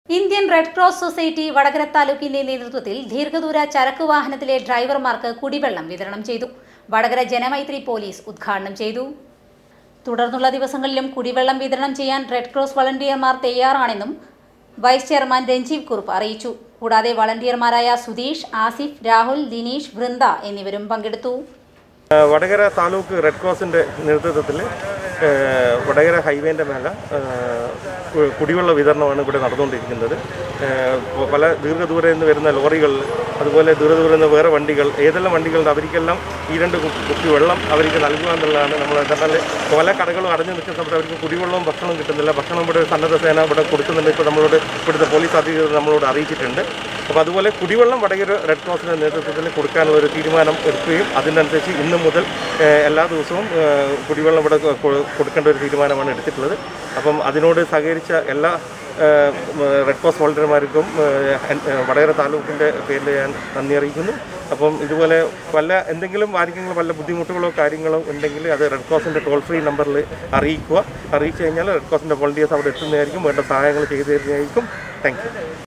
Indian red cross society Vadakara താലൂക്കിന്റെ നേതൃത്വത്തിൽ ദീർഘദൂര ചരക്ക് വാഹനത്തിലെ ഡ്രൈവർമാർക്ക് കുടിവെള്ളം വിതരണം ചെയ്തു വടകര ജനമൈത്രി പോലീസ് ഉദ്ഘാടനം ചെയ്തു തുടർന്നുള്ള ദിവസങ്ങളിലും കുടിവെള്ളം വിതരണം ചെയ്യാൻ റെഡ് ക്രോസ് വളണ്ടിയർമാർ തയ്യാറാണെന്നും വൈസ് ചെയർമാൻ രഞ്ജീവ് കുറുപ്പ് അറിയിച്ചു കൂടാതെ വളണ്ടിയർമാരായ സുധീഷ് ആസിഫ് രാഹുൽ ദിനീഷ് വൃന്ദ എന്നിവരും പങ്കെടുത്തു ആ, വടകര താലൂക്ക് റെഡ് ക്രോസിൻ്റെ നേതൃത്വത്തിൽ ആ, വടകര ഹൈവേൻ്റെ മേലെ ആ, കു- കുടിവെള്ള വിതരണമാണ് ഇവിടെ നടന്നുകൊണ്ടിരിക്കുന്നത് ആ, പ- പല ദീർഘദൂരെ നിന്ന് വരുന്ന ലോറികൾ അതുപോലെ ദൂരദൂരെ നിന്ന് വേറെ വണ്ടികൾ ഏതെല്ലാം വണ്ടികളുണ്ട് അവർക്കെല്ലാം ഈ രണ്ട് കു- കുപ്പി വെള്ളം അവർക്ക് നൽകുക എന്നുള്ളതാണ് നമ്മൾ എന്നാൽ പല കടകളും അടഞ്ഞു നിൽക്കുന്ന സമയത്ത് അവർക്ക് കുടിവെള്ളവും ഭക്ഷണവും കിട്ടുന്നില്ല ഭക്ഷണം ഇവിടെ സന്നദ്ധ സേന ഇവിടെ കൊടുക്കുന്നുണ്ട് ഇപ്പോൾ നമ്മളോട് ഇവിടുത്തെ പോലീസ് അധികൃതർ നമ്മളോട് അറിയിച്ചിട്ടുണ്ട് അപ്പോൾ അതുപോലെ കുടിവെള്ളം വടകര റെഡ് ക്രോസിൻ്റെ നേതൃത്വത്തിൽ കൊടുക്കാനുള്ള ഒരു തീരുമാനം എടുക്കുകയും അതിനനുസരിച്ച് ഇന്ന് മുതൽ ഏഹ്, എല്ലാ ദിവസവും ഏഹ്, കുടിവെള്ളം ഇവിടെ കൊ- കൊ- കൊടുക്കേണ്ട ഒരു തീരുമാനമാണ് എടുത്തിട്ടുള്ളത് അപ്പം അതിനോട് സഹകരിച്ച എല്ലാ ഏഹ്, ഉം, റെഡ് ക്രോസ് വോളണ്ടിയർമാർക്കും ഏഹ്, എൻ- ഏഹ്, വടകര താലൂക്കിൻ്റെ പേരിൽ ഞാൻ നന്ദി അറിയിക്കുന്നു അപ്പം ഇതുപോലെ വല്ല എന്തെങ്കിലും ആർക്കെങ്കിലും വല്ല ബുദ്ധിമുട്ടുകളോ കാര്യങ്ങളോ ഉണ്ടെങ്കിൽ അത് റെഡ് ക്രോസിൻ്റെ ടോൾ ഫ്രീ നമ്പറിൽ അറിയിക്കുക അറിയിച്ചു കഴിഞ്ഞാൽ റെഡ് ക്രോസിൻ്റെ വോളണ്ടിയേഴ്സ് അവിടെ എത്തുന്നതായിരിക്കും വേണ്ട സഹായങ്ങൾ ചെയ്തു തരുന്നതായിരിക്കും താങ്ക് യു